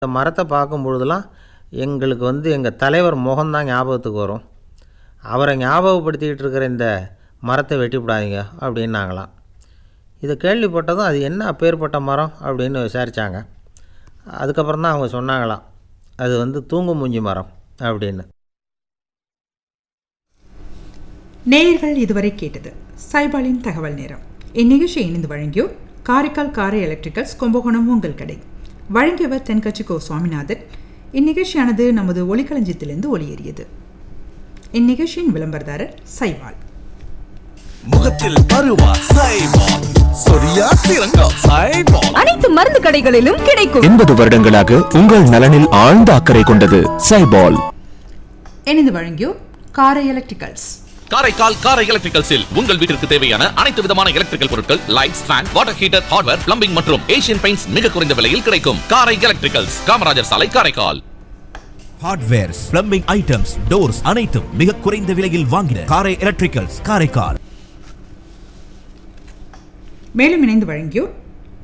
இந்த மரத்தை பார்க்கும் பொழுதெல்லாம் எங்களுக்கு வந்து எங்கள் தலைவர் முகம்தான் ஞாபகத்துக்கு வரும் அவரை ஞாபகப்படுத்திக்கிட்டு இருக்கிற இந்த மரத்தை வெட்டிவிடாதீங்க அப்படின்னாங்களாம் இதை கேள்விப்பட்டதும் அது என்ன அப்பேற்பட்ட மரம் அப்படின்னு விசாரித்தாங்க அதுக்கப்புறம் தான் அவங்க சொன்னாங்களாம் அது வந்து தூங்கு மூஞ்சி மரம் அப்படின்னு நேயர்கள் இதுவரை கேட்டது சைபாலின் தகவல் நேரம் இந்நிகழ்ச்சியை இணைந்து வழங்கியோர் காரைக்கால் காரை எலக்ட்ரிக்கல்ஸ் கும்பகோணம் உங்கள் கடை வழங்கியவர் தென்கட்சி கோ சுவாமிநாதன் இந்நிகழ்ச்சியானது நமது ஒளிக்களஞ்சியத்திலிருந்து ஒளியேறியது இந்நிகழ்ச்சியின் விளம்பரதாரர் சைபால் முகத்தில் பருவா சைபால் சொரியா சிறங்கா சைபால் அனைத்து மருந்து கடைகளிலும் கிடைக்கும் எண்பது வருடங்களாக உங்கள் நலனில் ஆழ்ந்த அக்கறை கொண்டது சைபால் இணைந்து வழங்கியோர் காரை எலக்ட்ரிக்கல்ஸ் காரைக்கால் காரை எலக்ட்ரிக்கல்ஸில் உங்கள் வீட்டிற்கு தேவையான அனைத்து விதமான எலக்ட்ரிக்கல் பொருட்கள் lights fan water heater hardware plumbing மற்றும் ஏசியன் பெயிண்ட்ஸ் மிக குறைந்த விலையில் கிடைக்கும் காரை எலக்ட்ரிக்கல்ஸ் காமராஜர் சாலை Karaikal hardwares plumbing items doors அனைத்தும் மிக குறைந்த விலையில் வாங்கின காரை எலக்ட்ரிக்கல்ஸ் காரைக்கால் மேலும் இணைந்து வழங்கியோர்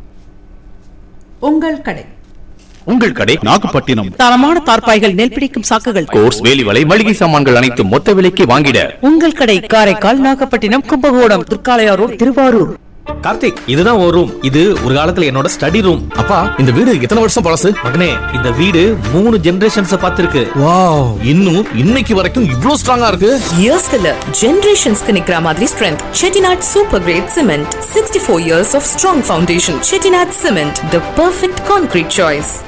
உங்கள் கடை உங்கள் கடை நாகப்பட்டினம் தரமான தார்பாய்கள் நெல் பிடிக்கும் சாக்குகள் கோர்ஸ் வேலிவலை மளிகை சாமான்கள் அனைத்தும் மொத்த விலைக்கு வாங்கிட உங்கள் கடை காரைக்கால் நாகப்பட்டினம் கும்பகோணம் துர்காலயா ரோட் திருவாரூர் கார்த்திக் இதுதான் ஒரு ரூம் இது ஒரு காலத்துல என்னோட ஸ்டடி ரூம் அப்பா இந்த வீடு எத்தனை வருஷம் பழசு மகனே இந்த வீடு மூணு ஜெனரேஷன்ஸ் பார்த்திருக்கு வாவ் இன்னும் இன்னைக்கு வரைக்கும் இவ்ளோ ஸ்ட்ராங்கா இருக்கு இயர்ஸ்க்கு இல்ல ஜெனரேஷன்ஸ்க்கு நிக்கிற மாதிரி strength Chettinad super grade cement sixty four years of strong foundation Chettinad cement the perfect concrete choice